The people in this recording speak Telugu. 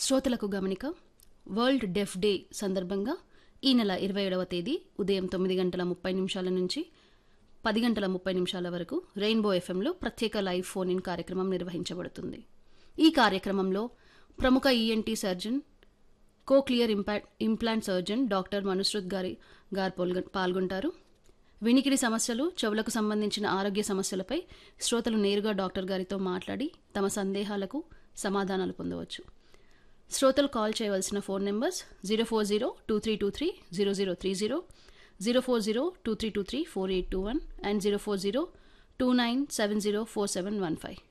శ్రోతలకు గమనిక వరల్డ్ డెఫ్ డే సందర్భంగా ఈ నెల ఇరవై ఏడవ తేదీ ఉదయం తొమ్మిది గంటల ముప్పై నిమిషాల నుంచి పది గంటల ముప్పై నిమిషాల వరకు రెయిన్బో ఎఫ్ఎంలో ప్రత్యేక లైవ్ ఫోన్ ఇన్ కార్యక్రమం నిర్వహించబడుతుంది ఈ కార్యక్రమంలో ప్రముఖ ENT surgeon cochlear impact implant surgeon doctor Manushruth గారి గారు పాల్గొ- పాల్గొంటారు వినికిడి సమస్యలు చెవులకు సంబంధించిన ఆరోగ్య సమస్యలపై శ్రోతలు నేరుగా డాక్టర్ గారితో మాట్లాడి తమ సందేహాలకు సమాధానాలు పొందవచ్చు శ్రోతలు కాల్ చేయవలసిన phone numbers zero four zero two three two three zero zero three zero zero four zero two three two three four eight two one and zero four zero two nine seven zero four seven one five